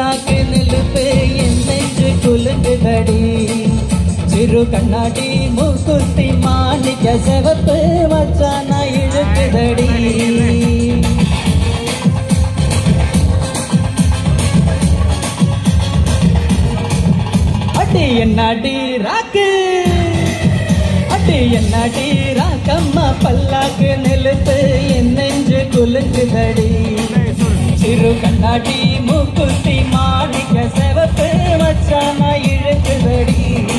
பல்லாக்கு நிலுப்பு என் நெஞ்சு குலுங்குதடி சிறு கண்ணாடி மூக்குத்தி மாணிக்க செவப்பு வச்சான இழுக்குதடி அடி என்னடி ராக்கு அடி என்னடி ராக்கம்மா பல்லாக்கு நிலுத்து என் நெஞ்சு குலுங்குதடி சிறு கண்ணாடி மூக்குத்தி மாணிக்க செவப்பு வச்சான இழுக்குதடி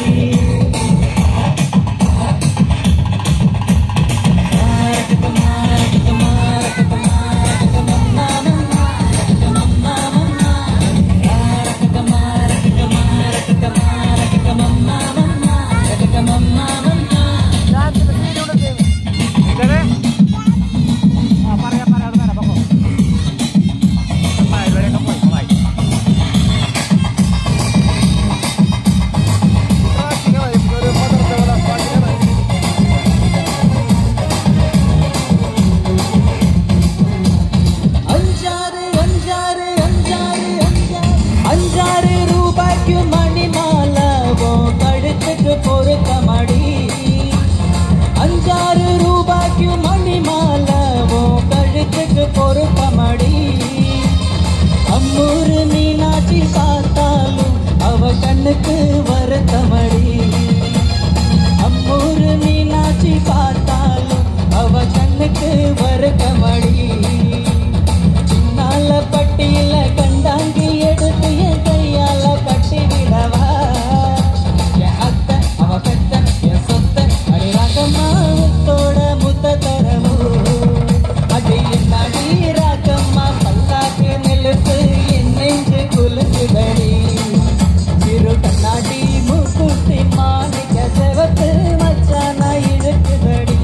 அஞ்சாறு அஞ்சாறு அஞ்சாறு அஞ்சாறு அஞ்சாறு ரூபாய்க்கு மணி மாலாவோ கழுத்துக்கு பொறுத்த மடி அஞ்சாறு ரூபாய்க்கு மணி மாலாவோ கழுத்துக்கு பொறுத்த மடி அம்மூரு மீனாட்சி பார்த்தாலும் அவ கண்ணுக்கு வருத்தமடி அம்மூரு மீனாட்சி பார்த்தாலும் அவ கண்ணுக்கு வருத்தமடி சின்னால பட்டியில கண்டாங்கி எடுத்து என் கையால கட்டி விடவா என் அத்தை அவ பெத்த என் சொத்த அடிராக்கம்மா முத்தோட முத்த தரவோ அடி நடி ராக்கம்மா பல்லாக்கு நிலுத்து என் நெஞ்சு குலுக்குதடி சிறு கண்ணாடி மூக்குத்தி மாணிக்க செவத்து மச்சான இழுக்குதடி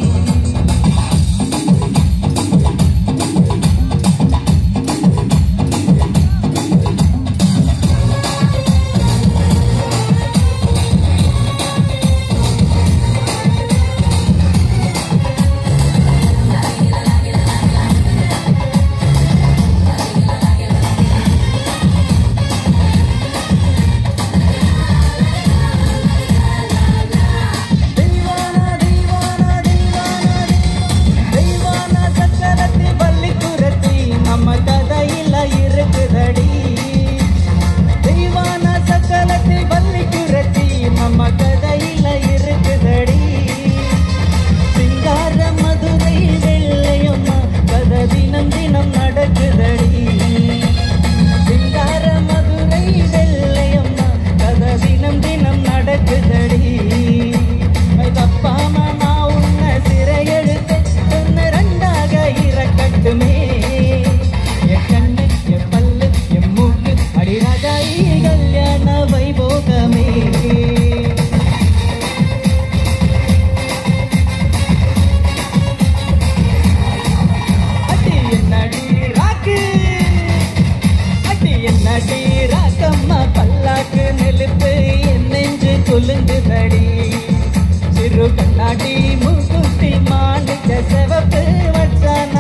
தெய்வானா தெய்வானா தெய்வானா தெய்வானா சக்கரத்தி பள்ளி குரத்தி நம்ம கதையில இருக்குதடி தெய்வானா சக்கரத்தி பள்ளி குரத்தி நம்ம கதையில இருக்குதடி சிங்கார மதுரை வெள்ளையம்மா கதை தினம் தினம் நடக்குதடி சிங்கார மதுரை வெள்ளையம்மா கதை தினம் தினம் நடக்குதடி தப்பாம நான் உன்னை சிறையெடுத்து ஒன்னு ரெண்டாக இறக்கட்டுமே என் கண்ணு என் பல்லு என் மூக்கு அடிராஜாயி கல்யாண வைபோகமே அடி என்னடி ராக்கு அடி என்னடி ராக்கம்மா பல்லாக்கு நெலுப்பு என் நெஞ்சு குலுங்குதடி சிறு கண்ணாடி மூக்குத்தி மாணிக்க செவப்பு வச்சான